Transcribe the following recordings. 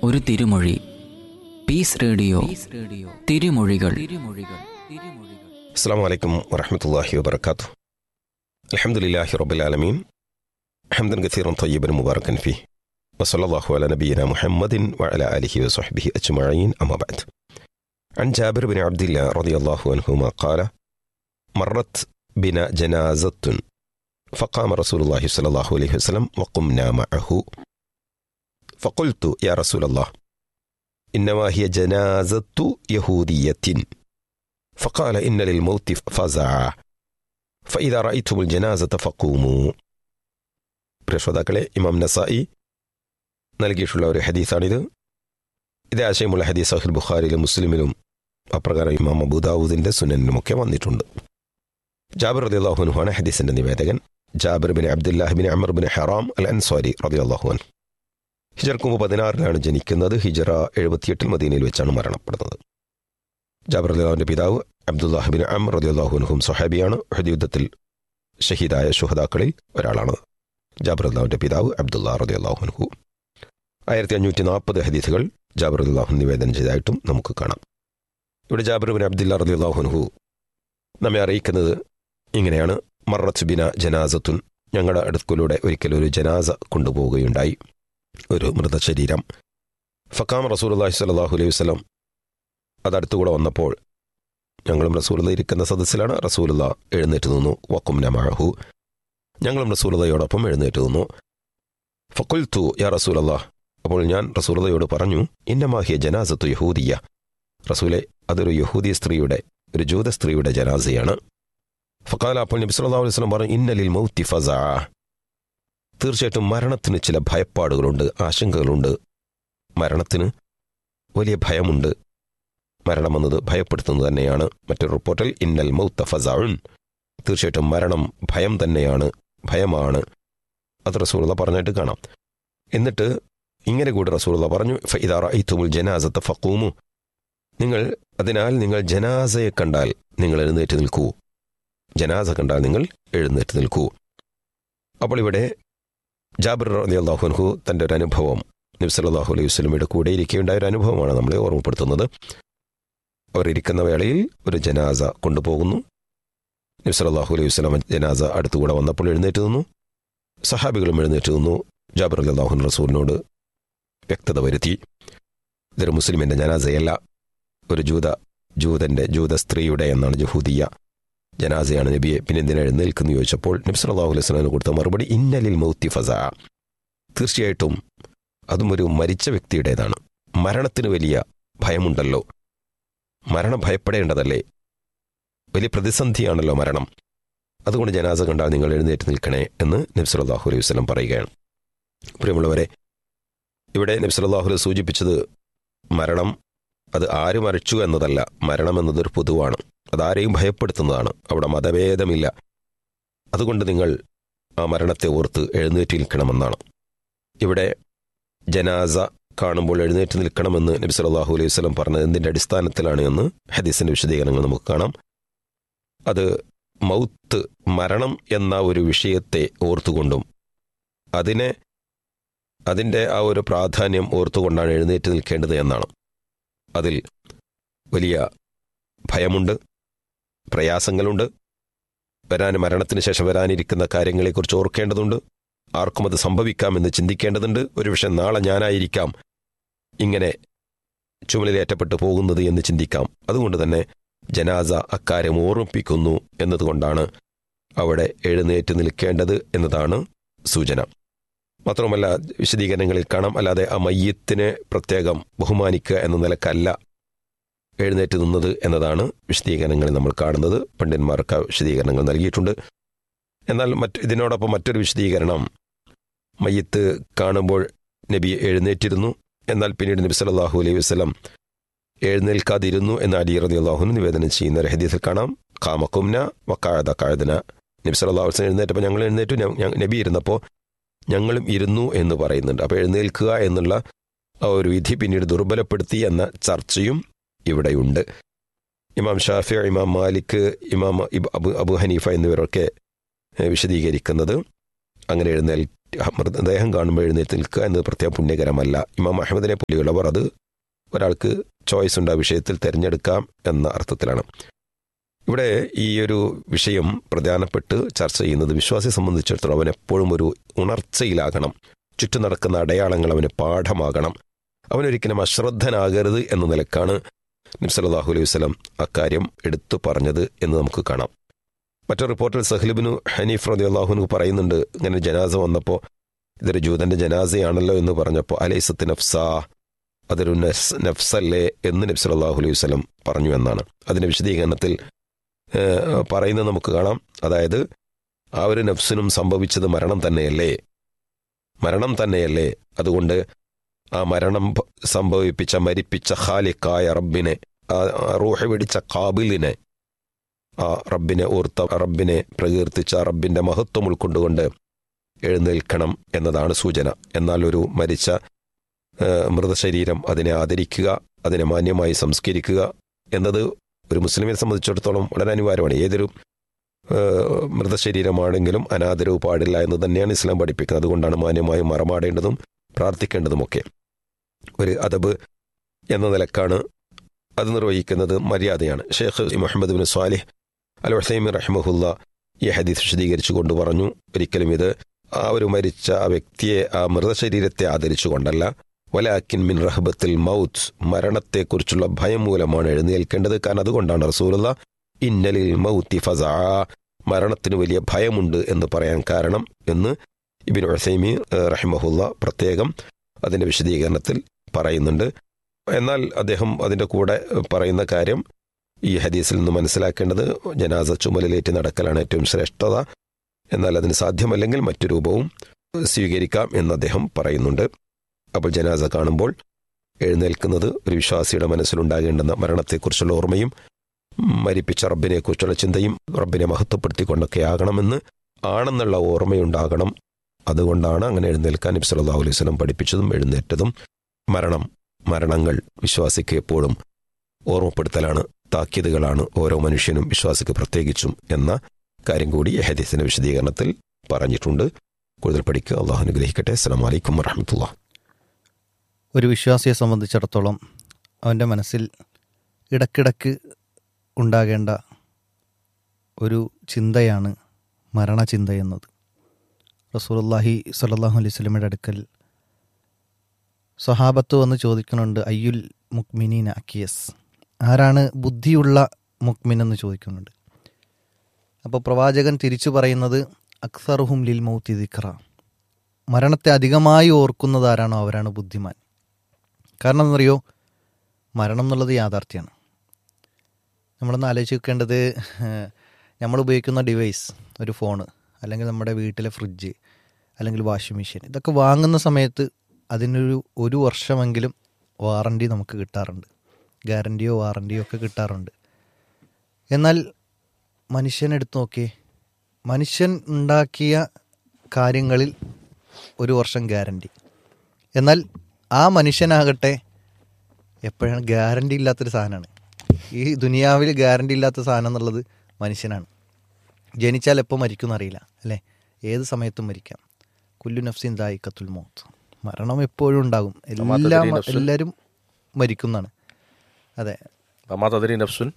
ഒരു തിരുമൊഴി piece radio radio തിരുമൊഴികൾ തിരുമൊഴികൾ തിരുമൊഴികൾ السلام عليكم ورحمة الله وبركاته الحمد لله رب العالمين حمدا كثيرا طيبا مباركا فيه وصلى الله على نبينا محمد وعلى آله وصحبه أجمعين أما بعد عن جابر بن عبد الله رضي الله عنهما قال مرت بنا جنازة فقام رسول الله صلى الله عليه وسلم وقمنا معه فقلت يا رسول الله إنما هي جنازة يهودية فقال إن للموت فزعا فإذا رأيتم الجنازة فقوموا പ്രിയശ്രോതാക്കളെ ഇമാം നസായി നൽകിയിട്ടുള്ള ഒരു ഹദീസാണിത് ഇതേ ആശയമുള്ള ഹദീസ് അഹിൽ ബുഖാരിയിലും മുസ്ലിമിലും അപ്രകാരം ഇമാം അബുദാവൂദിന്റെ സുനനിലുമൊക്കെ വന്നിട്ടുണ്ട് ജാബിർ റതി അള്ളാഹുനുഹാണ് ഹദീസിന്റെ നിവേദകൻ Jabir bin Abdullah bin Amr bin Haram al Ansari റതി അള്ളാഹുൻ ഹിജർ കുമ്പ് പതിനാറിലാണ് ജനിക്കുന്നത് ഹിജറ എഴുപത്തിയെട്ടിൽ മദീനയിൽ വെച്ചാണ് മരണപ്പെടുന്നത് ജാബർ അലിയുടെ പിതാവ് അബ്ദുല്ലാഹിബിൻ അം റദിയുല്ലാഹുനുഹും സൊഹാബിയാണ് ഉഹദ് യുദ്ധത്തിൽ ഷഹീദായ ശുഹദാക്കളിൽ ഒരാളാണ് ജാബർ അള്ളാഹുവിന്റെ പിതാവ് അബ്ദുല്ലാ റദിയുല്ലാഹുനുഹു ആയിരത്തി അഞ്ഞൂറ്റി നാൽപ്പത് ഹദീസുകൾ ജാബർ അള്ളാഹു നിവേദനം ചെയ്തതായിട്ടും നമുക്ക് കാണാം ഇവിടെ ജാബർ ബിൻ അബ്ദുല്ല റദിയുല്ലാഹുനുഹു നമ്മെ അറിയിക്കുന്നത് ഇങ്ങനെയാണ് മറത്ത് ബിന ജനാസത്തുൻ ഞങ്ങളുടെ അടുക്കൂലൂടെ ഒരിക്കൽ ഒരു ജനാസ കൊണ്ടുപോവുകയുണ്ടായി ഒരു മൃതശരീരം ഫക്കാം റസൂൽ അള്ളാഹി സ്വല്ലാഹു അലൈഹി വസ്ലം അതടുത്തുകൂടെ വന്നപ്പോൾ ഞങ്ങളും റസൂലത ഇരിക്കുന്ന സദസ്സിലാണ് റസൂലത എഴുന്നേറ്റ് നിന്നു വക്കും നമാഹു ഞങ്ങളും റസൂലതയോടൊപ്പം എഴുന്നേറ്റ് നിന്നു ഫക്കുൽത്തു യാ റസൂലല്ല അപ്പോൾ ഞാൻ റസൂലതയോട് പറഞ്ഞു ഇന്നമാഹിയ ജനാസത്തു യഹൂദിയ റസൂലെ അതൊരു യഹൂദി സ്ത്രീയുടെ ഒരു ജൂത സ്ത്രീയുടെ ജനാസയാണ് ഫക്കാല അപ്പോൾ നബി സല്ലല്ലാഹു അലൈഹി വസല്ലം പറഞ്ഞു ഇന്നലിൽ മൗത്തി ഫസാ തീർച്ചയായിട്ടും മരണത്തിന് ചില ഭയപ്പാടുകളുണ്ട് ആശങ്കകളുണ്ട് മരണത്തിന് വലിയ ഭയമുണ്ട് മരണമെന്നത് ഭയപ്പെടുത്തുന്നത് തന്നെയാണ് മറ്റൊരു റിപ്പോർട്ടിൽ ഇന്നൽ മൗത്ത ഫസാഉൻ തീർച്ചയായിട്ടും മരണം ഭയം തന്നെയാണ് ഭയമാണ് അത് റസൂലുള്ള പറഞ്ഞിട്ട് കാണാം എന്നിട്ട് ഇങ്ങനെ കൂടി റസൂലുള്ള പറഞ്ഞു ഫൈദാറ ഇത്തുമുൽ ജനാസത്തെ ഫക്കൂമു നിങ്ങൾ അതിനാൽ നിങ്ങൾ ജനാസയെ കണ്ടാൽ നിങ്ങൾ എഴുന്നേറ്റ് നിൽക്കൂ ജനാസ കണ്ടാൽ നിങ്ങൾ എഴുന്നേറ്റ് നിൽക്കൂ അപ്പോൾ ഇവിടെ ജാബിർ അലി അള്ളാഹുൻഹു തൻ്റെ ഒരു അനുഭവം നബ്സല്ലാഹു അലൈഹി വസ്ലമയുടെ കൂടെ ഇരിക്കുകയുണ്ടായ ഒരു അനുഭവമാണ് നമ്മളെ ഓർമ്മപ്പെടുത്തുന്നത് അവർ ഇരിക്കുന്ന വേളയിൽ ഒരു ജനാസ കൊണ്ടുപോകുന്നു നബ്സലാഹു അലൈഹി വസ്ലാം ജനാസ അടുത്തുകൂടെ വന്നപ്പോൾ എഴുന്നേറ്റ് നിന്നു സഹാബികളും എഴുന്നേറ്റ് നിന്നു ജാബിർ അലി അള്ളാഹുൻ റസൂലിനോട് വ്യക്തത വരുത്തി ഇതൊരു മുസ്ലിമിന്റെ ജനാസയല്ല ഒരു ജൂത ജൂതന്റെ ജൂത സ്ത്രീയുടെ എന്നാണ് ജഹൂദിയ ജനാസയാണ് നബിയെ പിന്നെ എന്തിനാ എഴുന്നേൽക്കുന്നു ചോദിച്ചപ്പോൾ നബി സല്ലാഹു അലൈഹി സ്വലാമിന് കൊടുത്ത മറുപടി ഇന്നലിൽ മൗത്തി ഫസ തീർച്ചയായിട്ടും അതും ഒരു മരിച്ച വ്യക്തിയുടേതാണ് മരണത്തിന് വലിയ ഭയമുണ്ടല്ലോ മരണം ഭയപ്പെടേണ്ടതല്ലേ വലിയ പ്രതിസന്ധിയാണല്ലോ മരണം അതുകൊണ്ട് ജനാസ കണ്ടാൽ നിങ്ങൾ എഴുന്നേറ്റ് നിൽക്കണേ എന്ന് നബ്സലാഹു അലൈഹി വസ്ലം പറയുകയാണ് പ്രിയമുള്ളവരെ ഇവിടെ നബ്സലാഹു അലൈഹി സൂചിപ്പിച്ചത് മരണം അത് ആര് മരിച്ചു എന്നതല്ല മരണം എന്നതൊരു പൊതുവാണ് അതാരെയും ഭയപ്പെടുത്തുന്നതാണ് അവിടെ മതഭേദമില്ല അതുകൊണ്ട് നിങ്ങൾ ആ മരണത്തെ ഓർത്ത് എഴുന്നേറ്റ് നിൽക്കണമെന്നാണ് ഇവിടെ ജനാസ കാണുമ്പോൾ എഴുന്നേറ്റ് നിൽക്കണമെന്ന് നബി സല്ലല്ലാഹു അലൈഹി വസല്ലം പറഞ്ഞത് എന്തിന്റെ അടിസ്ഥാനത്തിലാണ് എന്ന് ഹദീസിന്റെ വിശദീകരണങ്ങൾ നമുക്ക് കാണാം അത് മൗത്ത് മരണം എന്ന ഒരു വിഷയത്തെ ഓർത്തുകൊണ്ടും അതിനെ അതിൻ്റെ ആ ഒരു പ്രാധാന്യം ഓർത്തുകൊണ്ടാണ് എഴുന്നേറ്റ് നിൽക്കേണ്ടത് എന്നാണ് അതിൽ വലിയ ഭയമുണ്ട് പ്രയാസങ്ങളുണ്ട് വരാൻ മരണത്തിന് ശേഷം വരാനിരിക്കുന്ന കാര്യങ്ങളെക്കുറിച്ച് ഓർക്കേണ്ടതുണ്ട് ആർക്കും അത് സംഭവിക്കാമെന്ന് ചിന്തിക്കേണ്ടതുണ്ട് ഒരു പക്ഷെ നാളെ ഞാനായിരിക്കാം ഇങ്ങനെ ചുമലിലേറ്റപ്പെട്ടു പോകുന്നത് എന്ന് ചിന്തിക്കാം അതുകൊണ്ട് തന്നെ ജനാസ അക്കാര്യം ഓർമ്മിപ്പിക്കുന്നു എന്നതുകൊണ്ടാണ് അവിടെ എഴുന്നേറ്റ് നിൽക്കേണ്ടത് എന്നതാണ് സൂചന മാത്രമല്ല വിശദീകരണങ്ങളിൽ കാണാം അല്ലാതെ ആ മയ്യത്തിനെ പ്രത്യേകം ബഹുമാനിക്കുക എന്ന നിലക്കല്ല എഴുന്നേറ്റ് നിന്നത് എന്നതാണ് വിശദീകരണങ്ങളിൽ നമ്മൾ കാണുന്നത് പണ്ഡിതന്മാർക്ക് വിശദീകരണങ്ങൾ നൽകിയിട്ടുണ്ട് എന്നാൽ മറ്റ് ഇതിനോടൊപ്പം മറ്റൊരു വിശദീകരണം മയ്യത്ത് കാണുമ്പോൾ നബി എഴുന്നേറ്റിരുന്നു എന്നാൽ പിന്നീട് നബി സല്ലല്ലാഹു അലൈഹി വസല്ലം എഴുന്നേൽക്കാതിരുന്നു എന്ന് അലി റതി അള്ളാഹുന് നിവേദനം ചെയ്യുന്ന ഒരു ഹദീസിൽ കാണാം കാമക്കുംന വക്കാഴത കാഴതന നബി സല്ലല്ലാഹു അലൈഹി വസല്ലം എഴുന്നേറ്റപ്പോൾ ഞങ്ങൾ എഴുന്നേറ്റു നബി ഇരുന്നപ്പോൾ ഞങ്ങളും ഇരുന്നു എന്ന് പറയുന്നുണ്ട് അപ്പോൾ എഴുന്നേൽക്കുക എന്നുള്ള ആ ഒരു വിധി പിന്നീട് ദുർബലപ്പെടുത്തി എന്ന ചർച്ചയും ഇവിടെയുണ്ട് ഇമാം ഷാഫി ഇമാം മാലിക് ഇമാം അബു അബു ഹനീഫ എന്നിവരൊക്കെ വിശദീകരിക്കുന്നത് അങ്ങനെ എഴുന്നേൽ മൃതദേഹം കാണുമ്പോൾ എഴുന്നേറ്റ് നിൽക്കുക എന്നത് പ്രത്യേകം പുണ്യകരമല്ല ഇമാം അഹമ്മദിനെ പോലെയുള്ളവർ അത് ഒരാൾക്ക് ചോയ്സ് ഉണ്ട് ആ വിഷയത്തിൽ തിരഞ്ഞെടുക്കാം എന്ന അർത്ഥത്തിലാണ് ഇവിടെ ഈ ഒരു വിഷയം പ്രധാനപ്പെട്ട് ചർച്ച ചെയ്യുന്നത് വിശ്വാസിയെ സംബന്ധിച്ചിടത്തോളം അവൻ എപ്പോഴും ഒരു ഉണർച്ചയിലാകണം ചുറ്റും നടക്കുന്ന അടയാളങ്ങൾ അവന് പാഠമാകണം അവനൊരിക്കലും അശ്രദ്ധനാകരുത് എന്ന നിലക്കാണ് നിബ്സലാഹു അലൈഹി വസ്ലം അക്കാര്യം എടുത്തു പറഞ്ഞത് എന്ന് നമുക്ക് കാണാം മറ്റൊരു റിപ്പോർട്ടിൽ സഹ്ലിബിനു ഹനീഫ് റതി അള്ളാഹുനു പറയുന്നുണ്ട് ഇങ്ങനെ ജനാസ വന്നപ്പോൾ ഇതൊരു ജൂതന്റെ ജനാസയാണല്ലോ എന്ന് പറഞ്ഞപ്പോൾ അലൈസത്ത് നഫ്സ അതൊരു നഫ്സ് നഫ്സല്ലേ എന്ന് നബി സല്ലല്ലാഹു അലൈഹി വസല്ലം പറഞ്ഞു എന്നാണ് അതിന്റെ വിശദീകരണത്തിൽ ഏഹ്, പറയുന്നത് നമുക്ക് കാണാം അതായത് ആ ഒരു നഫ്സിനും സംഭവിച്ചത് മരണം തന്നെയല്ലേ മരണം തന്നെയല്ലേ അതുകൊണ്ട് ആ മരണം ഭ- സംഭവിപ്പിച്ച മരിപ്പിച്ച ഖാലിക്കായ റബ്ബിനെ ആ ആ റൂഹ് പിടിച്ച കാബിലിനെ ആ റബ്ബിനെ ഓർത്ത റബ്ബിനെ പ്രകീർത്തിച്ച ആ റബ്ബിന്റെ മഹത്വം ഉൾക്കൊണ്ടുകൊണ്ട് എഴുന്നേൽക്കണം എന്നതാണ് സൂചന എന്നാൽ ഒരു മരിച്ച ഏഹ്, മൃതശരീരം അതിനെ ആദരിക്കുക അതിനെ മാന്യമായി സംസ്കരിക്കുക എന്നത് ഒരു മുസ്ലിമിനെ സംബന്ധിച്ചിടത്തോളം വളരെ അനിവാര്യമാണ് ഏതൊരു ഏഹ്, മൃതശരീരമാണെങ്കിലും അനാദരവ് പാടില്ല എന്ന് തന്നെയാണ് ഇസ്ലാം പഠിപ്പിക്കുന്നത് അതുകൊണ്ടാണ് മാന്യമായി മറമാടേണ്ടതും പ്രാർത്ഥിക്കേണ്ടതുമൊക്കെ ഒരു അദബ് എന്ന നിലക്കാണ് അത് നിർവഹിക്കുന്നത് മര്യാദയാണ് Sheikh Muhammad bin Salih al Uthaymeen റഹ്മഹുല്ല ഈ ഹദീസ് വിശദീകരിച്ചു കൊണ്ട് പറഞ്ഞു ഒരിക്കലും ഇത് ആ ഒരു മരിച്ച ആ വ്യക്തിയെ ആ മൃതശരീരത്തെ ആദരിച്ചുകൊണ്ടല്ല വലാക്കിൻ മിൻ റഹബത്തിൽ മൗത്ത് മരണത്തെക്കുറിച്ചുള്ള ഭയം മൂലമാണ് എഴുന്നേൽക്കേണ്ടത് കാരണം അതുകൊണ്ടാണ് റസൂലുള്ള ഇന്നലിൽ മൗത്തി ഫസാ മരണത്തിന് വലിയ ഭയമുണ്ട് എന്ന് പറയാൻ കാരണം എന്ന് ഇബിൻ ഉസൈമി റഹിമഹുല്ല പ്രത്യേകം അതിന്റെ വിശദീകരണത്തിൽ പറയുന്നുണ്ട് എന്നാൽ അദ്ദേഹം അതിന്റെ കൂടെ പറയുന്ന കാര്യം ഈ ഹദീസിൽ നിന്ന് മനസ്സിലാക്കേണ്ടത് ജനാസ ചുമലിലേറ്റ് നടക്കലാണ് ഏറ്റവും ശ്രേഷ്ഠത എന്നാൽ അതിന് സാധ്യമല്ലെങ്കിൽ മറ്റു രൂപവും സ്വീകരിക്കാം എന്ന് അദ്ദേഹം പറയുന്നുണ്ട് അപ്പോൾ ജനാസ കാണുമ്പോൾ എഴുന്നേൽക്കുന്നത് ഒരു വിശ്വാസിയുടെ മനസ്സിലുണ്ടാകേണ്ടുന്ന മരണത്തെക്കുറിച്ചുള്ള ഓർമ്മയും മരിപ്പിച്ച റബ്ബിനെക്കുറിച്ചുള്ള ചിന്തയും റബ്ബിനെ മഹത്വപ്പെടുത്തിക്കൊണ്ടൊക്കെ ആകണമെന്ന് ആണെന്നുള്ള ഓർമ്മയുണ്ടാകണം അതുകൊണ്ടാണ് അങ്ങനെ എഴുന്നേൽക്കാൻ നബി സല്ലല്ലാഹു അലൈഹി വസല്ലം പഠിപ്പിച്ചതും എഴുന്നേറ്റതും മരണം മരണങ്ങൾ വിശ്വാസിക്ക് എപ്പോഴും ഓർമ്മപ്പെടുത്തലാണ് താക്കീതുകളാണ് ഓരോ മനുഷ്യനും വിശ്വാസിക്ക് പ്രത്യേകിച്ചും എന്ന കാര്യം കൂടി ഈ ഹദീസിന്റെ വിശദീകരണത്തിൽ പറഞ്ഞിട്ടുണ്ട് കൂടുതൽ പഠിക്കുക അള്ളാഹു അനുഗ്രഹിക്കട്ടെ അസ്സലാമു അലൈക്കും വറഹമത്തുള്ള ഒരു വിശ്വാസിയെ സംബന്ധിച്ചിടത്തോളം അവൻ്റെ മനസ്സിൽ ഇടക്കിടക്ക് ഉണ്ടാകേണ്ട ഒരു ചിന്തയാണ് മരണചിന്ത എന്നത് റസൂലുള്ളാഹി സ്വല്ലല്ലാഹു അലൈഹി സ്വലമയുടെ അടുക്കൽ സ്വഹാബത്ത് വന്ന് ചോദിക്കുന്നുണ്ട് അയ്യുൽ മുക്മിനീൻ അക്കിയസ് ആരാണ് ബുദ്ധിയുള്ള മുക്മിൻ എന്ന് ചോദിക്കുന്നുണ്ട് അപ്പോൾ പ്രവാചകൻ തിരിച്ചു പറയുന്നത് അക്സറുഹും ലിൽ മൗത്തി ദിക്റ മരണത്തെ അധികമായി ഓർക്കുന്നത് ആരാണോ അവരാണ് ബുദ്ധിമാൻ കാരണം എന്നറിയോ മരണം എന്നുള്ളത് യാഥാർത്ഥ്യമാണ് നമ്മളൊന്ന് ആലോചിച്ച് വെക്കേണ്ടത് നമ്മൾ ഉപയോഗിക്കുന്ന ഡിവൈസ് ഒരു ഫോണ് അല്ലെങ്കിൽ നമ്മുടെ വീട്ടിലെ ഫ്രിഡ്ജ് അല്ലെങ്കിൽ വാഷിംഗ് മെഷീൻ ഇതൊക്കെ വാങ്ങുന്ന സമയത്ത് അതിനൊരു ഒരു വർഷമെങ്കിലും വാറണ്ടി നമുക്ക് കിട്ടാറുണ്ട് ഗ്യാരണ്ടിയോ വാറണ്ടിയോ ഒക്കെ കിട്ടാറുണ്ട് എന്നാൽ മനുഷ്യനെടുത്ത് നോക്കിയേ മനുഷ്യൻ ഉണ്ടാക്കിയ കാര്യങ്ങളിൽ ഒരു വർഷം ഗ്യാരണ്ടി എന്നാൽ ആ മനുഷ്യനാകട്ടെ എപ്പോഴാണ് ഗ്യാരണ്ടി ഇല്ലാത്തൊരു സാധനമാണ് ഈ ദുനിയാവിൽ ഗ്യാരണ്ടി ഇല്ലാത്ത സാധനം എന്നുള്ളത് മനുഷ്യനാണ് ജനിച്ചാൽ എപ്പോൾ മരിക്കും എന്നറിയില്ല അല്ലേ ഏത് സമയത്തും മരിക്കാം കുല്ലു നഫ്സിൻ ദായിക്കത്തുൽ മൗത്ത് മരണം എപ്പോഴും ഉണ്ടാകും എല്ലാം എല്ലാവരും മരിക്കുന്നതാണ് അതെ വമാ തദരി നഫ്സുൻ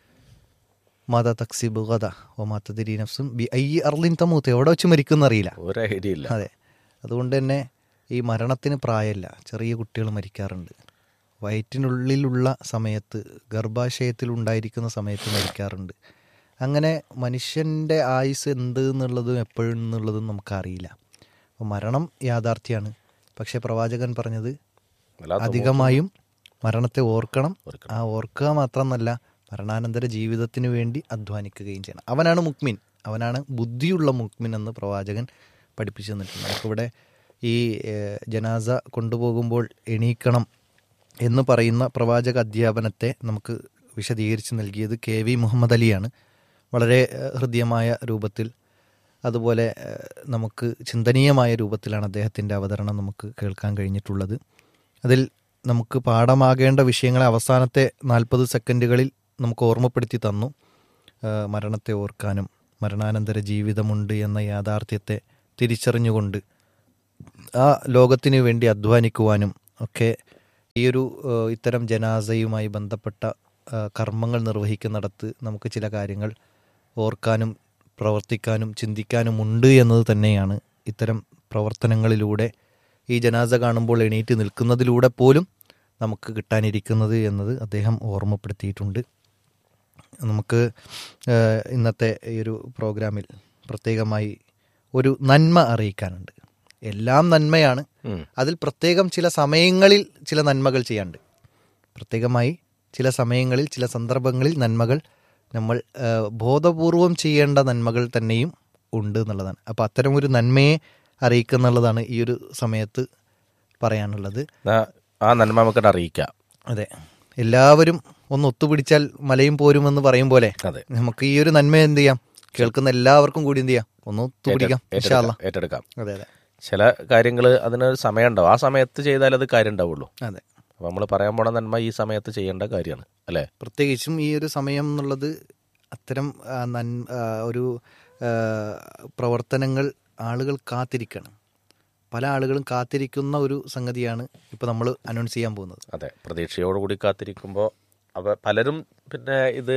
മാതാ തക്സിബ് ഗദ ഓ മാത്തതിരി നഫ്സും ബി ഐ അർലിൻ തമൂത്ത് എവിടെ വെച്ച് മരിക്കും എന്നറിയില്ല ഒരു ഐഡിയ ഇല്ല അതെ അതുകൊണ്ട് തന്നെ ഈ മരണത്തിന് പ്രായമല്ല ചെറിയ കുട്ടികൾ മരിക്കാറുണ്ട് വയറ്റിനുള്ളിലുള്ള സമയത്ത് ഗർഭാശയത്തിൽ ഉണ്ടായിരിക്കുന്ന സമയത്ത് മരിക്കാറുണ്ട് അങ്ങനെ മനുഷ്യൻ്റെ ആയുസ് എന്ത് എന്നുള്ളതും എപ്പോഴും എന്നുള്ളതും നമുക്കറിയില്ല അപ്പോൾ മരണം യാഥാർത്ഥ്യമാണ് പക്ഷേ പ്രവാചകൻ പറഞ്ഞത് വല്ലാത്ത അധികമായും മരണത്തെ ഓർക്കണം ഓർക്കണം. ആ ഓർക്കുക മാത്രമെന്നല്ല മരണാനന്തര ജീവിതത്തിന് വേണ്ടി അധ്വാനിക്കുകയും ചെയ്യണം അവനാണ് മുക്മിൻ അവനാണ് ബുദ്ധിയുള്ള മുക്മിൻ എന്ന് പ്രവാചകൻ പഠിപ്പിച്ചു തന്നിട്ടുണ്ട് നമുക്കിവിടെ ഈ ഏഹ്, ജനാസ കൊണ്ടുപോകുമ്പോൾ എണീക്കണം എന്ന് പറയുന്ന പ്രവാചക അധ്യാപനത്തെ നമുക്ക് വിശദീകരിച്ച് നൽകിയത് കെ വി മുഹമ്മദ് അലിയാണ് വളരെ ഏഹ്, ഹൃദ്യമായ രൂപത്തിൽ അതുപോലെ ഏഹ്, നമുക്ക് ചിന്തനീയമായ രൂപത്തിലാണ് അദ്ദേഹത്തിൻ്റെ അവതരണം നമുക്ക് കേൾക്കാൻ കഴിഞ്ഞിട്ടുള്ളത് അതിൽ നമുക്ക് പാഠമാകേണ്ട വിഷയങ്ങളെ അവസാനത്തെ നാൽപ്പത് സെക്കൻഡുകളിൽ നമുക്ക് ഓർമ്മപ്പെടുത്തി തന്നു ഏഹ്, മരണത്തെ ഓർക്കാനും മരണാനന്തര ജീവിതമുണ്ട് എന്ന യാഥാർത്ഥ്യത്തെ തിരിച്ചറിഞ്ഞുകൊണ്ട് ആ ലോകത്തിന് വേണ്ടി അധ്വാനിക്കുവാനും ഒക്കെ ഈ ഒരു ഏഹ്, ഇത്തരം ജനാസയുമായി ബന്ധപ്പെട്ട ആ, കർമ്മങ്ങൾ നിർവഹിക്കുന്നിടത്ത് നമുക്ക് ചില കാര്യങ്ങൾ ഓർക്കാനും പ്രവർത്തിക്കാനും ചിന്തിക്കാനും ഉണ്ട് എന്നത് തന്നെയാണ് ഇത്തരം പ്രവർത്തനങ്ങളിലൂടെ ഈ ജനാസ കാണുമ്പോൾ എണീറ്റ് നിൽക്കുന്നതിലൂടെ പോലും നമുക്ക് കിട്ടാനിരിക്കുന്നത് എന്നത് അദ്ദേഹം ഓർമ്മപ്പെടുത്തിയിട്ടുണ്ട് നമുക്ക് ഏഹ്, ഇന്നത്തെ ഈ ഒരു പ്രോഗ്രാമിൽ പ്രത്യേകമായി ഒരു നന്മ അറിയിക്കാനുണ്ട് എല്ലാം നന്മയാണ് ഉം. അതിൽ പ്രത്യേകം ചില സമയങ്ങളിൽ ചില നന്മകൾ ചെയ്യാണ്ട് പ്രത്യേകമായി ചില സമയങ്ങളിൽ ചില സന്ദർഭങ്ങളിൽ നന്മകൾ നമ്മൾ ഏഹ്, ബോധപൂർവം ചെയ്യേണ്ട നന്മകൾ തന്നെയും ഉണ്ട് എന്നുള്ളതാണ് അപ്പോൾ അത്തരം ഒരു നന്മയെ അറിയിക്കുക എന്നുള്ളതാണ് ഈ ഒരു സമയത്ത് പറയാനുള്ളത് എന്നാ ആ നന്മ നമുക്കത് അറിയിക്കാം അതെ എല്ലാവരും ഒന്ന് ഒത്തുപിടിച്ചാൽ മലയും പോരുമെന്ന് പറയും പോലെ അതെ നമുക്ക് ഈ ഒരു നന്മ എന്ത് ചെയ്യാം കേൾക്കുന്ന എല്ലാവർക്കും കൂടി എന്ത് ചെയ്യാം ഒന്ന് ഒത്തുപിടിക്കാം ഇൻഷാ അല്ലാ. ഏറ്റെടുക്കാം ഏറ്റെടുക്കാം അതെ അതെ ചില കാര്യങ്ങൾ അതിനൊരു സമയം ഉണ്ടാവും ആ സമയത്ത് ചെയ്താൽ അത് കാര്യം ഉണ്ടാവുള്ളൂ അതെ അപ്പോൾ നമ്മൾ പറയാൻ പോണ നന്മ ഈ സമയത്ത് ചെയ്യേണ്ട കാര്യമാണ് അല്ലേ പ്രത്യേകിച്ചും ഈ ഒരു സമയം എന്നുള്ളത് അത്തരം ആ, നൻ- ആ, ഒരു ആ, പ്രവർത്തനങ്ങൾ ആളുകൾ കാത്തിരിക്കണം പല ആളുകളും കാത്തിരിക്കുന്ന ഒരു സംഗതിയാണ് ഇപ്പോൾ നമ്മൾ അനൗൺസ് ചെയ്യാൻ പോകുന്നത് അതെ പ്രതീക്ഷയോടുകൂടി കാത്തിരിക്കുമ്പോൾ അവ പലരും പിന്നെ ഇത്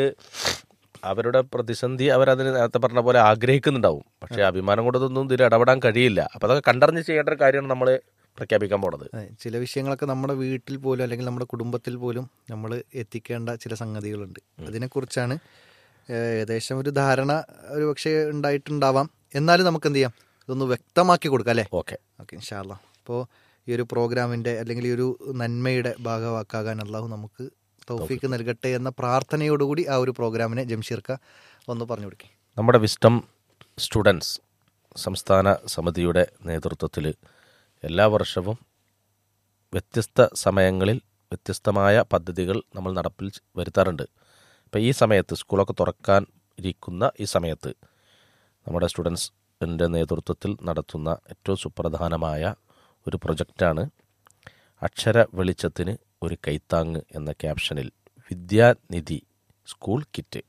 അവരുടെ പ്രതിസന്ധി അവരതിന് നേരത്തെ പറഞ്ഞ പോലെ ആഗ്രഹിക്കുന്നുണ്ടാവും പക്ഷേ അഭിമാനം കൊണ്ടതൊന്നും ഇതിൽ ഇടപെടാൻ കഴിയില്ല അപ്പോൾ അതൊക്കെ കണ്ടറിഞ്ഞ് ചെയ്യേണ്ട ഒരു കാര്യമാണ് നമ്മൾ പ്രഖ്യാപിക്കാൻ പോണത് അതെ, ചില വിഷയങ്ങളൊക്കെ നമ്മുടെ വീട്ടിൽ പോലും അല്ലെങ്കിൽ നമ്മുടെ കുടുംബത്തിൽ പോലും നമ്മൾ എത്തിക്കേണ്ട ചില സംഗതികളുണ്ട് അതിനെക്കുറിച്ചാണ് ഏഹ്, ഏകദേശം ഒരു ധാരണ ഒരു പക്ഷേ ഉണ്ടായിട്ടുണ്ടാവാം എന്നാലും നമുക്ക് എന്ത് ചെയ്യാം ഇതൊന്ന് വ്യക്തമാക്കി കൊടുക്കാം അല്ലേ ഓക്കെ ഓക്കെ ഇൻഷാല്ല അപ്പോൾ ഈ ഒരു പ്രോഗ്രാമിൻ്റെ അല്ലെങ്കിൽ ഈ ഒരു നന്മയുടെ ഭാഗവാക്കാകാൻ അള്ളാഹു നമുക്ക് തൗഫീക്ക് നൽകട്ടെ എന്ന പ്രാർത്ഥനയോടുകൂടി ആ ഒരു പ്രോഗ്രാമിനെ ജംഷീർക്ക ഒന്ന് പറഞ്ഞു കൊടുക്കേ നമ്മുടെ വിസ്റ്റം സ്റ്റുഡൻസ് സംസ്ഥാന സമിതിയുടെ നേതൃത്വത്തിൽ എല്ലാ വർഷവും വ്യത്യസ്ത സമയങ്ങളിൽ വ്യത്യസ്തമായ പദ്ധതികൾ നമ്മൾ നടപ്പിൽ ച- വരുത്താറുണ്ട് ഇപ്പം ഈ സമയത്ത് സ്കൂളൊക്കെ തുറക്കാൻ ഇരിക്കുന്ന ഈ സമയത്ത് നമ്മുടെ സ്റ്റുഡൻസിൻ്റെ നേതൃത്വത്തിൽ നടത്തുന്ന ഏറ്റവും സുപ്രധാനമായ ഒരു പ്രൊജക്റ്റാണ് അക്ഷര വെളിച്ചത്തിന് ഒരു കൈത്താങ്ങ് എന്ന ക്യാപ്ഷനിൽ വിദ്യാനിധി സ്കൂൾ കിറ്റ്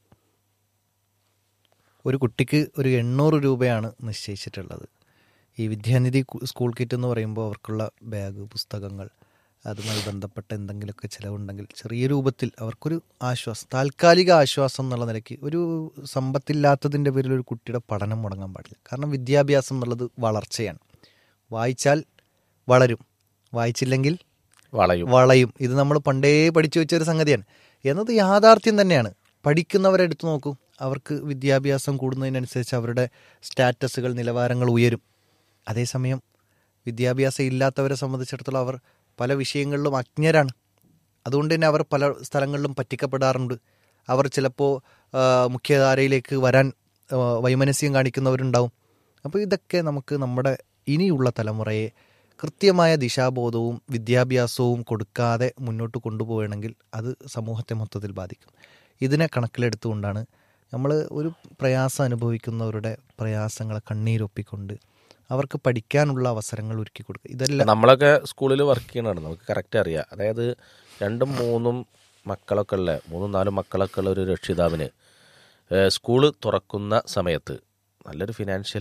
ഒരു കുട്ടിക്ക് ഒരു എണ്ണൂറ് രൂപയാണ് നിശ്ചയിച്ചിട്ടുള്ളത് ഈ വിദ്യാനിധി കു- സ്കൂൾ കിറ്റ് എന്ന് പറയുമ്പോൾ അവർക്കുള്ള ബാഗ് പുസ്തകങ്ങൾ അതുമായി ബന്ധപ്പെട്ട എന്തെങ്കിലുമൊക്കെ ചിലവുണ്ടെങ്കിൽ ചെറിയ രൂപത്തിൽ അവർക്കൊരു ആശ്വാസം താൽക്കാലിക ആശ്വാസം എന്നുള്ള നിലയ്ക്ക് ഒരു സമ്പത്തില്ലാത്തതിൻ്റെ പേരിൽ ഒരു കുട്ടിയുടെ പഠനം മുടങ്ങാൻ പാടില്ല കാരണം വിദ്യാഭ്യാസം എന്നുള്ളത് വളർച്ചയാണ് വായിച്ചാൽ വളരും വായിച്ചില്ലെങ്കിൽ വളയും വളയും ഇത് നമ്മൾ പണ്ടേ പഠിച്ചു വെച്ച ഒരു സംഗതിയാണ് എന്നത് യാഥാർത്ഥ്യം തന്നെയാണ് പഠിക്കുന്നവരെ എടുത്തു നോക്കൂ അവർക്ക് വിദ്യാഭ്യാസം കൂടുന്നതിനനുസരിച്ച് അവരുടെ സ്റ്റാറ്റസുകൾ നിലവാരങ്ങൾ ഉയരും അതേസമയം വിദ്യാഭ്യാസം ഇല്ലാത്തവരെ സംബന്ധിച്ചിടത്തോളം അവർ പല വിഷയങ്ങളിലും അജ്ഞരാണ് അതുകൊണ്ട് തന്നെ അവർ പല സ്ഥലങ്ങളിലും പറ്റിക്കപ്പെടാറുണ്ട് അവർ ചിലപ്പോൾ ആ, മുഖ്യധാരയിലേക്ക് വരാൻ ആ, വൈമനസ്യം കാണിക്കുന്നവരുണ്ടാവും അപ്പോൾ ഇതൊക്കെ നമുക്ക് നമ്മുടെ ഇനിയുള്ള തലമുറയെ കൃത്യമായ ദിശാബോധവും വിദ്യാഭ്യാസവും കൊടുക്കാതെ മുന്നോട്ട് കൊണ്ടുപോവുകയാണെങ്കിൽ അത് സമൂഹത്തെ മൊത്തത്തിൽ ബാധിക്കും ഇതിനെ കണക്കിലെടുത്തുകൊണ്ടാണ് നമ്മൾ ഒരു പ്രയാസം അനുഭവിക്കുന്നവരുടെ പ്രയാസങ്ങളെ കണ്ണീരൊപ്പിക്കൊണ്ട് അവർക്ക് പഠിക്കാനുള്ള അവസരങ്ങൾ ഒരുക്കി കൊടുക്കുക ഇതെല്ലാം നമ്മളൊക്കെ സ്കൂളിൽ വർക്ക് ചെയ്യണതാണ് നമുക്ക് കറക്റ്റ് അറിയാം അതായത് രണ്ടും മൂന്നും മക്കളൊക്കെ ഉള്ള മൂന്നും നാലും മക്കളൊക്കെ ഉള്ള ഒരു രക്ഷിതാവിന് ഏഹ്, സ്കൂള് തുറക്കുന്ന സമയത്ത് നല്ലൊരു ഫിനാൻഷ്യൽ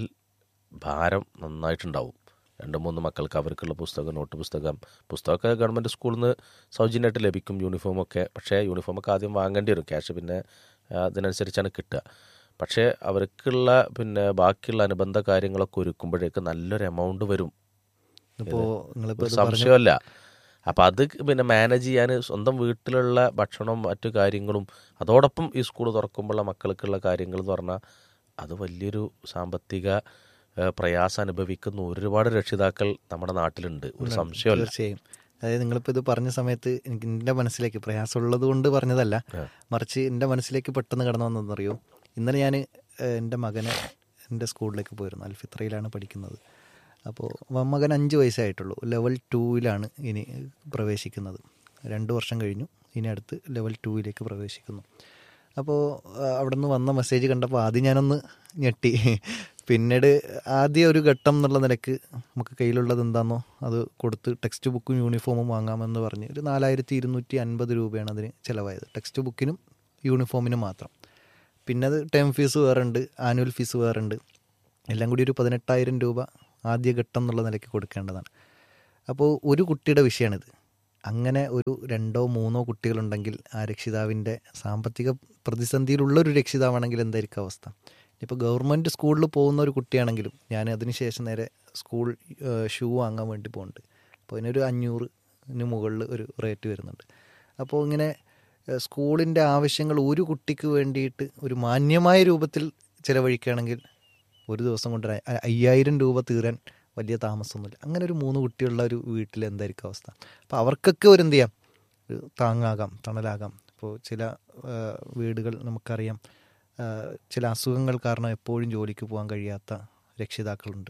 ഭാരം നന്നായിട്ടുണ്ടാവും രണ്ട് മൂന്ന് മക്കൾക്ക് അവർക്കുള്ള പുസ്തകം നോട്ട് പുസ്തകം പുസ്തകമൊക്കെ ഗവൺമെൻറ് സ്കൂളിൽ നിന്ന് സൗജന്യമായിട്ട് ലഭിക്കും യൂണിഫോമൊക്കെ പക്ഷേ യൂണിഫോമൊക്കെ ആദ്യം വാങ്ങേണ്ടി വരും ക്യാഷ് പിന്നെ ആ, അതിനനുസരിച്ചാണ് കിട്ടുക പക്ഷേ അവർക്കുള്ള പിന്നെ ബാക്കിയുള്ള അനുബന്ധ കാര്യങ്ങളൊക്കെ ഒരുക്കുമ്പോഴേക്ക് നല്ലൊരു എമൗണ്ട് വരും ഇപ്പോൾ നിങ്ങളിപ്പോൾ ഒരു ഇത് പറഞ്ഞു സംശയമല്ല അപ്പം അത് പിന്നെ മാനേജ് ചെയ്യാൻ സ്വന്തം വീട്ടിലുള്ള ഭക്ഷണവും മറ്റു കാര്യങ്ങളും അതോടൊപ്പം ഈ സ്കൂൾ തുറക്കുമ്പോഴുള്ള മക്കൾക്കുള്ള കാര്യങ്ങൾ എന്ന് പറഞ്ഞാൽ അത് വലിയൊരു സാമ്പത്തിക ഏഹ്, പ്രയാസം അനുഭവിക്കുന്ന ഒരുപാട് രക്ഷിതാക്കൾ നമ്മുടെ നാട്ടിലുണ്ട് ഒരു സംശയമല്ല തീർച്ചയായും അതായത് നിങ്ങളിപ്പോൾ ഇത് പറഞ്ഞ സമയത്ത് എനിക്ക് എൻ്റെ മനസ്സിലേക്ക് പ്രയാസമുള്ളത് കൊണ്ട് പറഞ്ഞതല്ല ആ. മറിച്ച് എൻ്റെ മനസ്സിലേക്ക് പെട്ടെന്ന് കടന്നു വന്നതെന്നറിയോ ഇന്നലെ ഞാൻ എൻ്റെ മകനെ എൻ്റെ സ്കൂളിലേക്ക് പോയിരുന്നു അൽഫിത്രയിലാണ് പഠിക്കുന്നത് അപ്പോൾ മകൻ അഞ്ച് വയസ്സായിട്ടുള്ളൂ ലെവൽ ടൂവിലാണ് ഇനി പ്രവേശിക്കുന്നത് രണ്ട് വർഷം കഴിഞ്ഞു ഇനി അടുത്ത് ലെവൽ ടൂവിലേക്ക് പ്രവേശിക്കുന്നു അപ്പോൾ അവിടെ നിന്ന് വന്ന മെസ്സേജ് കണ്ടപ്പോൾ ആദ്യം ഞാനൊന്ന് ഞെട്ടി പിന്നീട് ആദ്യ ഒരു ഘട്ടം എന്നുള്ള നിലക്ക് നമുക്ക് കയ്യിലുള്ളത് എന്താണെന്നോ അത് കൊടുത്ത് ടെക്സ്റ്റ് ബുക്കും യൂണിഫോമും വാങ്ങാമെന്ന് പറഞ്ഞ് ഒരു നാലായിരത്തി ഇരുന്നൂറ്റി അൻപത് രൂപയാണ് അതിന് ചിലവായത് ടെക്സ്റ്റ് ബുക്കിനും യൂണിഫോമിനും മാത്രം പിന്നെ അത് ടേം ഫീസ് വേറെ ഉണ്ട് ആനുവൽ ഫീസ് വേറെ ഉണ്ട് എല്ലാം കൂടി ഒരു പതിനെട്ടായിരം രൂപ ആദ്യ ഘട്ടം എന്നുള്ള നിലയ്ക്ക് കൊടുക്കേണ്ടതാണ് അപ്പോൾ ഒരു കുട്ടിയുടെ വിഷയമാണിത് അങ്ങനെ ഒരു രണ്ടോ മൂന്നോ കുട്ടികളുണ്ടെങ്കിൽ ആ രക്ഷിതാവിൻ്റെ സാമ്പത്തിക പ്രതിസന്ധിയിലുള്ള ഒരു രക്ഷിതാവാണെങ്കിൽ എന്തായിരിക്കും അവസ്ഥ ഇപ്പോൾ ഗവൺമെൻറ് സ്കൂളിൽ പോകുന്ന ഒരു കുട്ടിയാണെങ്കിലും ഞാൻ അതിന് ശേഷം നേരെ സ്കൂൾ ഷൂ വാങ്ങാൻ വേണ്ടി പോകുന്നുണ്ട് അപ്പോൾ അതിനൊരു അഞ്ഞൂറിന് മുകളിൽ ഒരു റേറ്റ് വരുന്നുണ്ട് അപ്പോൾ ഇങ്ങനെ ഏഹ്, സ്കൂളിൻ്റെ ആവശ്യങ്ങൾ ഒരു കുട്ടിക്ക് വേണ്ടിയിട്ട് ഒരു മാന്യമായ രൂപത്തിൽ ചിലവഴിക്കുകയാണെങ്കിൽ ഒരു ദിവസം കൊണ്ട് ഒരു അ- അയ്യായിരം രൂപ തീരാൻ വലിയ താമസമൊന്നുമില്ല അങ്ങനെ ഒരു മൂന്ന് കുട്ടിയുള്ള ഒരു വീട്ടിൽ എന്തായിരിക്കും അവസ്ഥ അപ്പോൾ അവർക്കൊക്കെ ഒരു എന്ത് ചെയ്യാം ഒരു താങ്ങാകാം തണലാകാം ഇപ്പോൾ ചില ആ, വീടുകൾ നമുക്കറിയാം ആ, ചില അസുഖങ്ങൾ കാരണം എപ്പോഴും ജോലിക്ക് പോകാൻ കഴിയാത്ത രക്ഷിതാക്കളുണ്ട്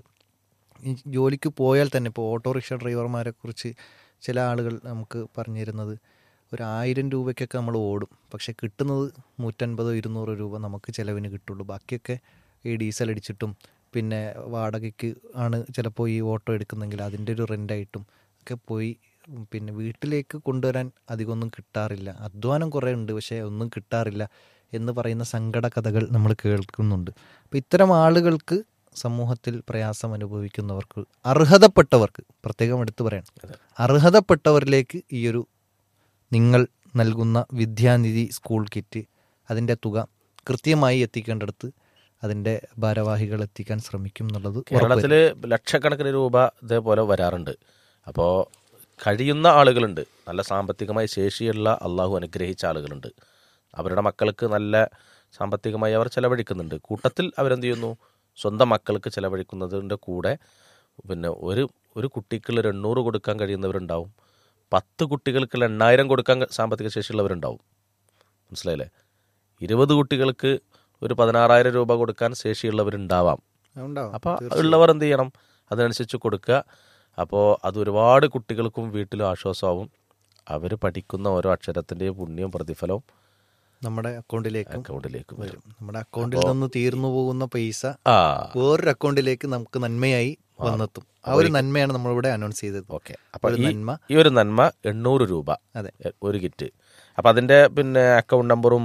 ഈ ജോലിക്ക് പോയാൽ തന്നെ ഇപ്പോൾ ഓട്ടോറിക്ഷ ഡ്രൈവർമാരെ കുറിച്ച് ചില ആളുകൾ നമുക്ക് പറഞ്ഞു തരുന്നത് ഒരു ആയിരം രൂപയ്ക്കൊക്കെ നമ്മൾ ഓടും പക്ഷെ കിട്ടുന്നത് നൂറ്റൻപതോ ഇരുന്നൂറോ രൂപ നമുക്ക് ചിലവിന് കിട്ടുള്ളൂ ബാക്കിയൊക്കെ ഈ ഡീസൽ അടിച്ചിട്ടും പിന്നെ വാടകയ്ക്ക് ആണ് ചിലപ്പോൾ ഈ ഓട്ടോ എടുക്കുന്നെങ്കിൽ അതിൻ്റെ ഒരു റെൻ്റായിട്ടും ഒക്കെ പോയി പിന്നെ വീട്ടിലേക്ക് കൊണ്ടുവരാൻ അധികമൊന്നും കിട്ടാറില്ല അധ്വാനം കുറേ ഉണ്ട് പക്ഷേ ഒന്നും കിട്ടാറില്ല എന്ന് പറയുന്ന സങ്കട കഥകൾ നമ്മൾ കേൾക്കുന്നുണ്ട് അപ്പോൾ ഇത്തരം ആളുകൾക്ക് സമൂഹത്തിൽ പ്രയാസം അനുഭവിക്കുന്നവർക്ക് അർഹതപ്പെട്ടവർക്ക് പ്രത്യേകം എടുത്തു പറയണം അർഹതപ്പെട്ടവരിലേക്ക് ഈ ഒരു നിങ്ങൾ നൽകുന്ന വിദ്യാനിധി സ്കൂൾ കിറ്റ് അതിൻ്റെ തുക കൃത്യമായി എത്തിക്കേണ്ടടുത്ത് അതിൻ്റെ ഭാരവാഹികൾ എത്തിക്കാൻ ശ്രമിക്കും എന്നുള്ളത് കേരളത്തിൽ ലക്ഷക്കണക്കിന് രൂപ ഇതേപോലെ വരാറുണ്ട് അപ്പോൾ കഴിയുന്ന ആളുകളുണ്ട് നല്ല സാമ്പത്തികമായി ശേഷിയുള്ള അള്ളാഹു അനുഗ്രഹിച്ച ആളുകളുണ്ട് അവരുടെ മക്കൾക്ക് നല്ല സാമ്പത്തികമായി അവർ ചെലവഴിക്കുന്നുണ്ട് കൂട്ടത്തിൽ അവരെന്ത് ചെയ്യുന്നു സ്വന്തം മക്കൾക്ക് ചെലവഴിക്കുന്നതിൻ്റെ കൂടെ പിന്നെ ഒരു ഒരു കുട്ടിക്കുള്ള ഒരു എണ്ണൂറ് കൊടുക്കാൻ കഴിയുന്നവരുണ്ടാവും പത്ത് കുട്ടികൾക്കുള്ള എണ്ണായിരം കൊടുക്കാൻ സാമ്പത്തിക ശേഷിയുള്ളവരുണ്ടാവും മനസ്സിലായില്ലേ ഇരുപത് കുട്ടികൾക്ക് ഒരു പതിനാറായിരം രൂപ കൊടുക്കാൻ ശേഷിയുള്ളവരുണ്ടാവാം ഉണ്ടാവും അപ്പോൾ ഉള്ളവർ എന്ത് ചെയ്യണം അതിനനുസരിച്ച് കൊടുക്കുക അപ്പോൾ അത് ഒരുപാട് കുട്ടികൾക്കും വീട്ടിലും ആശ്വാസമാവും അവർ പഠിക്കുന്ന ഓരോ അക്ഷരത്തിൻ്റെയും പുണ്യവും പ്രതിഫലവും നമ്മുടെ അക്കൗണ്ടിലേക്കും അക്കൗണ്ടിലേക്ക് വരും നമ്മുടെ അക്കൗണ്ടിൽ നിന്ന് തീർന്നു പോകുന്ന പൈസ ആ വേറൊരു അക്കൗണ്ടിലേക്ക് നമുക്ക് നന്മയായി വന്നെത്തും ആ ഒരു നന്മയാണ് നമ്മളിവിടെ അനൗൺസ് ചെയ്തത് ഓക്കെ അപ്പോൾ ഒരു ഈ നന്മ ഈ ഒരു നന്മ എണ്ണൂറ് രൂപ അതെ എ- ഒരു കിറ്റ് അപ്പോൾ അതിൻ്റെ പിന്നെ അക്കൗണ്ട് നമ്പറും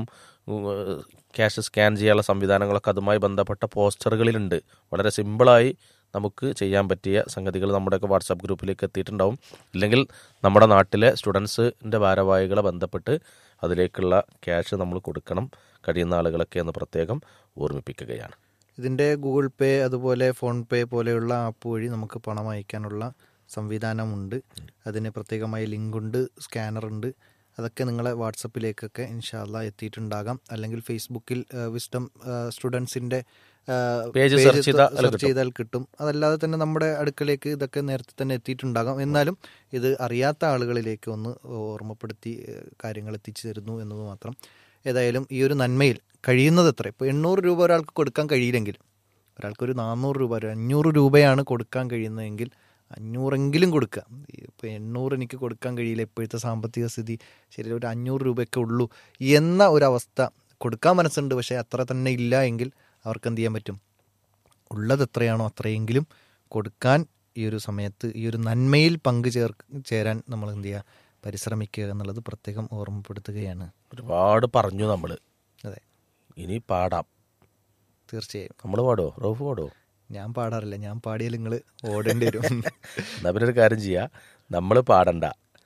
ക്യാഷ് സ്കാൻ ചെയ്യാനുള്ള സംവിധാനങ്ങളൊക്കെ അതുമായി ബന്ധപ്പെട്ട പോസ്റ്ററുകളിലുണ്ട് വളരെ സിമ്പിളായി നമുക്ക് ചെയ്യാൻ പറ്റിയ സംഗതികൾ നമ്മുടെയൊക്കെ വാട്സാപ്പ് ഗ്രൂപ്പിലേക്ക് എത്തിയിട്ടുണ്ടാവും ഇല്ലെങ്കിൽ നമ്മുടെ നാട്ടിലെ സ്റ്റുഡൻസിൻ്റെ ഭാരവാഹികളെ ബന്ധപ്പെട്ട് അതിലേക്കുള്ള ക്യാഷ് നമ്മൾ കൊടുക്കണം കഴിയുന്ന ആളുകളൊക്കെ എന്ന് പ്രത്യേകം ഓർമ്മിപ്പിക്കുകയാണ് ഇതിൻ്റെ ഗൂഗിൾ പേ അതുപോലെ ഫോൺ പേ പോലെയുള്ള ആപ്പ് വഴി നമുക്ക് പണം അയക്കാനുള്ള സംവിധാനമുണ്ട് അതിന് പ്രത്യേകമായ ലിങ്കുണ്ട് സ്കാനറുണ്ട് അതൊക്കെ നിങ്ങളെ വാട്സപ്പിലേക്കൊക്കെ ഇൻഷാല്ല എത്തിയിട്ടുണ്ടാകാം അല്ലെങ്കിൽ ഫേസ്ബുക്കിൽ വിസ്ഡം സ്റ്റുഡൻസിൻ്റെ Page search ചെയ്താൽ അതിൽ സെർച്ച് ചെയ്താൽ കിട്ടും അതല്ലാതെ തന്നെ നമ്മുടെ അടുക്കലേക്ക് ഇതൊക്കെ നേരത്തെ തന്നെ എത്തിയിട്ടുണ്ടാകാം എന്നാലും ഇത് അറിയാത്ത ആളുകളിലേക്ക് ഒന്ന് ഓർമ്മപ്പെടുത്തി ഏഹ്, കാര്യങ്ങൾ എത്തിച്ചു തരുന്നു എന്നത് മാത്രം ഏതായാലും ഈ ഒരു നന്മയിൽ കഴിയുന്നത് എത്ര ഇപ്പോൾ എണ്ണൂറ് രൂപ ഒരാൾക്ക് കൊടുക്കാൻ കഴിയില്ലെങ്കിൽ ഒരാൾക്കൊരു നാനൂറ് രൂപ ഒരു അഞ്ഞൂറ് രൂപയാണ് കൊടുക്കാൻ കഴിയുന്നതെങ്കിൽ അഞ്ഞൂറെങ്കിലും കൊടുക്കുക ഇപ്പോൾ എണ്ണൂറ് എനിക്ക് കൊടുക്കാൻ കഴിയില്ല ഇപ്പോഴത്തെ സാമ്പത്തിക സ്ഥിതി ശരി ഒരു അഞ്ഞൂറ് രൂപയൊക്കെ ഉള്ളൂ എന്ന ഒരവസ്ഥ കൊടുക്കാൻ മനസ്സുണ്ട് പക്ഷേ അത്ര തന്നെ ഇല്ല എങ്കിൽ അവർക്ക് എന്ത് ചെയ്യാൻ പറ്റും ഉള്ളത് എത്രയാണോ അത്രയെങ്കിലും കൊടുക്കാൻ ഈ ഒരു സമയത്ത് ഈ ഒരു നന്മയിൽ പങ്കു ചേർ ചേരാൻ നമ്മൾ എന്ത് ചെയ്യുക പരിശ്രമിക്കുക എന്നുള്ളത് പ്രത്യേകം ഓർമ്മപ്പെടുത്തുകയാണ് ഒരുപാട് പറഞ്ഞു നമ്മൾ അതെ ഇനി പാടാം തീർച്ചയായും നമ്മൾ പാടുമോ റോഫ് പാടുമോ ഞാൻ പാടാറില്ല ഞാൻ പാടിയാൽ നിങ്ങൾ ഓടേണ്ടി വരും എന്നാ പിന്നെ ഒരു കാര്യം ചെയ്യാം നമ്മൾ പാടണ്ട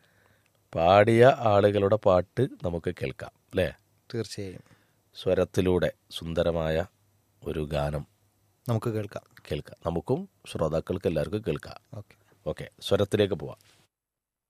പാടിയ ആളുകളുടെ പാട്ട് നമുക്ക് കേൾക്കാം അല്ലേ തീർച്ചയായും സ്വരത്തിലൂടെ സുന്ദരമായ ഒരു ഗാനം നമുക്ക് കേൾക്കാം കേൾക്കാം നമുക്കും ശ്രോതാക്കൾക്ക് എല്ലാവർക്കും കേൾക്കാം ഓക്കെ ഓക്കെ സ്വരത്തിലേക്ക് പോവാം